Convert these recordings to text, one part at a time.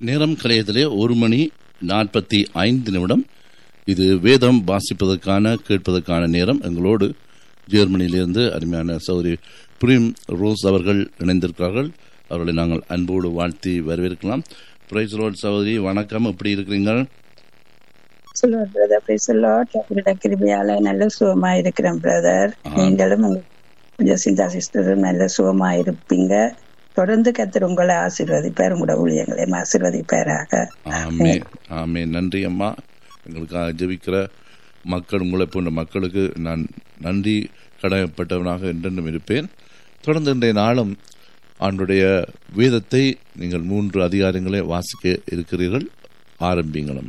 நேரம் கலையத்திலே ஒரு மணி நாற்பத்தி ஐந்து நிமிடம் இது வேதம் வாசிப்பதற்கான கேட்பதற்கான நேரம் எங்களோடு ஜெர்மனியிலிருந்து அருமையான சௌரி பிரிம் ரோஸ் அவர்கள் இணைந்திருக்கிறார்கள் அவர்களை நாங்கள் அன்போடு வாழ்த்தி வரவேற்கலாம் பிரைஸ் ரோட் சகோதரி வணக்கம் எப்படி இருக்கிறீங்க சொல்லுவார் பிரதர் பிரைசல்லாட் அவருடைய கிருபையால நல்ல சுகமா இருக்கிறேன் பிரதர் நீங்களும் உங்க கொஞ்சம் சிந்தா சிஸ்டரும் நல்ல சுகமா இருப்பீங்க தொடர்ந்து கத்தர் உங்களை ஆசீர்வதிப்பார் உங்களோட ஊழியங்களையும் ஆசீர்வதிப்பாராக ஆமே ஆமே நன்றி அம்மா எங்களுக்காக ஜெபிக்கிற மக்கள் உங்களை போன்ற மக்களுக்கு நான் நன்றி கடமைப்பட்டவனாக என்றென்றும் இருப்பேன் தொடர்ந்து இன்றைய நாளும் ஆண்டுடைய வேதத்தை நீங்கள் மூன்று அதிகாரங்களை வாசிக்க இருக்கிறீர்கள் ஆரம்பிங்களும்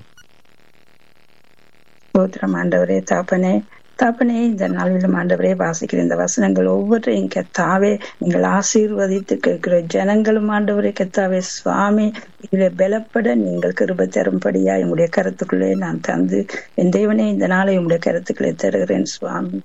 ஸ்தோத்திரம் ஆண்டவரே தாப்பனே தாப்பனே இந்த நாளிலும் ஆண்டவரே வாசிக்கிற இந்த வசனங்கள் ஒவ்வொன்றையும் கத்தாவே நீங்கள் ஆசீர்வதித்து கேட்கிற ஜனங்களும் ஆண்டவரே கத்தாவே சுவாமி இதில் பலப்பட நீங்கள் கிருப தரும்படியா உங்களுடைய கருத்துக்களே நான் தந்து என் தேவனே இந்த நாளை உங்களுடைய கருத்துக்களை தருகிறேன் சுவாமி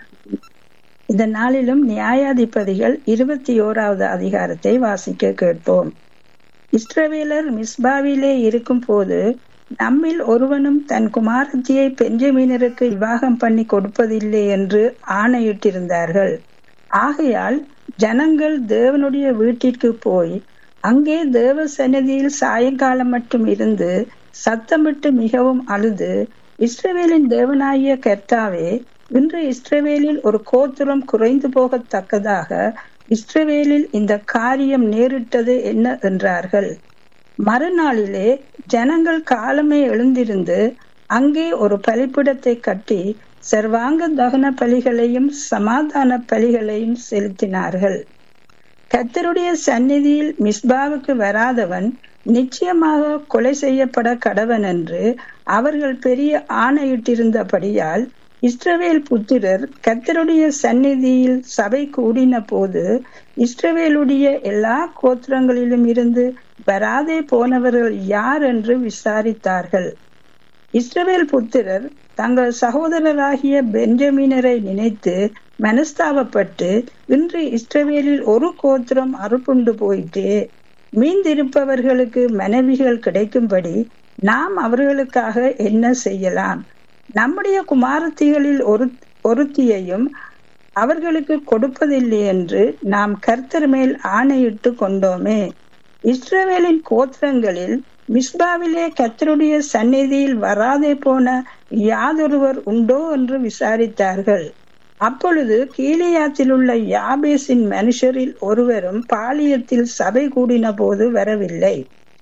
இந்த நாளிலும் நியாயாதிபதிகள் இருபத்தி ஓராவது அதிகாரத்தை வாசிக்க கேட்போம் இஸ்ரவேலர் மிஸ்பாவிலே இருக்கும் போது நம்மில் ஒருவனும் தன் குமாரத்தியை பெஞ்சமீனருக்கு விவாகம் பண்ணி கொடுப்பதில்லை என்று ஆணையிட்டிருந்தார்கள் ஆகையால் ஜனங்கள் தேவனுடைய வீட்டிற்கு போய் அங்கே தேவ சன்னதியில் சாயங்காலம் மட்டும் இருந்து சத்தமிட்டு மிகவும் அழுது இஸ்ரவேலின் தேவனாகிய கர்த்தாவே இன்று இஸ்ரவேலில் ஒரு கோத்திரம் குறைந்து போகத்தக்கதாக இஸ்ரவேலில் இந்த காரியம் நேரிட்டது என்ன என்றார்கள் மறுநாளிலே ஜனங்கள் காலமே எழுந்திருந்து அங்கே ஒரு பலிப்பிடத்தை கட்டி சர்வாங்க தகன பலிகளையும் சமாதான பலிகளையும் செலுத்தினார்கள் கத்தருடைய சந்நிதியில் மிஸ்பாவுக்கு வராதவன் நிச்சயமாக கொலை செய்யப்பட கடவன் என்று அவர்கள் பெரிய ஆணையிட்டிருந்தபடியால் இஸ்ரவேல் புத்திரர் கத்தருடைய சந்நிதியில் சபை கூடின போது இஸ்ரவேலுடைய எல்லா கோத்திரங்களிலும் இருந்து வராதே போனவர்கள் யார் என்று விசாரித்தார்கள் இஸ்ரவேல் புத்திரர் தங்கள் சகோதரராகிய பெஞ்சமீனரை நினைத்து மனஸ்தாபப்பட்டு இன்று இஸ்ரவேலில் ஒரு கோத்திரம் அறுப்புண்டு போயிட்டு மீந்திருப்பவர்களுக்கு மனைவிகள் கிடைக்கும்படி நாம் அவர்களுக்காக என்ன செய்யலாம் நம்முடைய குமாரத்திகளில் ஒரு ஒருத்தியையும் அவர்களுக்கு கொடுப்பதில்லை என்று நாம் கர்த்தர் மேல் ஆணையிட்டு கொண்டோமே இஸ்ரவேலின் கோத்திரங்களில் மிஸ்பாவிலே கத்தருடைய சந்நிதியில் வராதே போன யாதொருவர் உண்டோ என்று விசாரித்தார்கள் அப்பொழுது கீழியாத்தில் உள்ள யாபேசின் மனுஷரில் ஒருவரும் பாலியத்தில் சபை கூடின போது வரவில்லை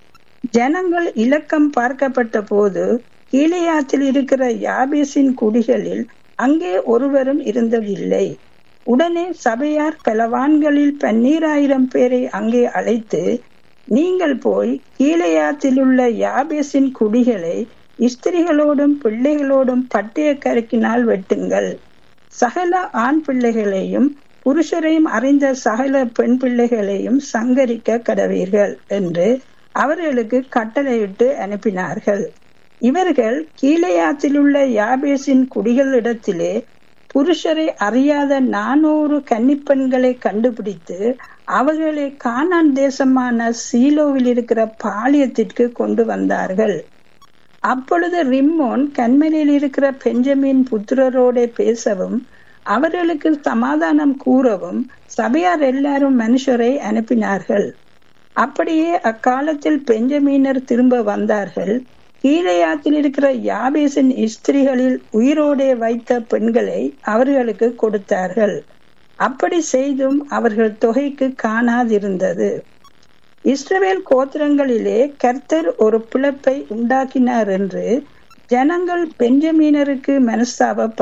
ஜனங்கள் இலக்கம் பார்க்கப்பட்ட போது கீழையாத்தில் இருக்கிற யாபேசின் குடிகளில் அங்கே ஒருவரும் இருந்ததில்லை உடனே சபையார் பலவான்களில் பன்னீராயிரம் பேரை அங்கே அழைத்து நீங்கள் போய் கீழையாத்தில் உள்ள யாபேசின் குடிகளை ஸ்திரிகளோடும் பிள்ளைகளோடும் பட்டய கருக்கினால் வெட்டுங்கள் சகல ஆண் பிள்ளைகளையும் புருஷரையும் அறிந்த சகல பெண் பிள்ளைகளையும் சங்கரிக்க கடவீர்கள் என்று அவர்களுக்கு கட்டளையிட்டு அனுப்பினார்கள் இவர்கள் கீழையாத்தில் உள்ள யாபேசின் குடிகளிடத்திலே புருஷரை அறியாத நானூறு கன்னிப்பெண்களை கண்டுபிடித்து அவர்களை கானான் தேசமான சீலோவில் இருக்கிற பாலியத்திற்கு கொண்டு வந்தார்கள் அப்பொழுது ரிம்மோன் கண்மலையில் இருக்கிற பெஞ்சமின் புத்திரரோட பேசவும் அவர்களுக்கு சமாதானம் கூறவும் சபையார் எல்லாரும் மனுஷரை அனுப்பினார்கள் அப்படியே அக்காலத்தில் பெஞ்சமீனர் திரும்ப வந்தார்கள் கீழையாத்தில் இருக்கிற யாபேசின் ஸ்திரிகளில் உயிரோடே வைத்த பெண்களை அவர்களுக்கு கொடுத்தார்கள் அப்படி செய்தும் அவர்கள் தொகைக்கு காணாதிருந்தது இஸ்ரவேல் கோத்திரங்களிலே கர்த்தர் ஒரு பிளப்பை உண்டாக்கினார் என்று ஜனங்கள் பெஞ்சமீனருக்கு மனஸ்தாப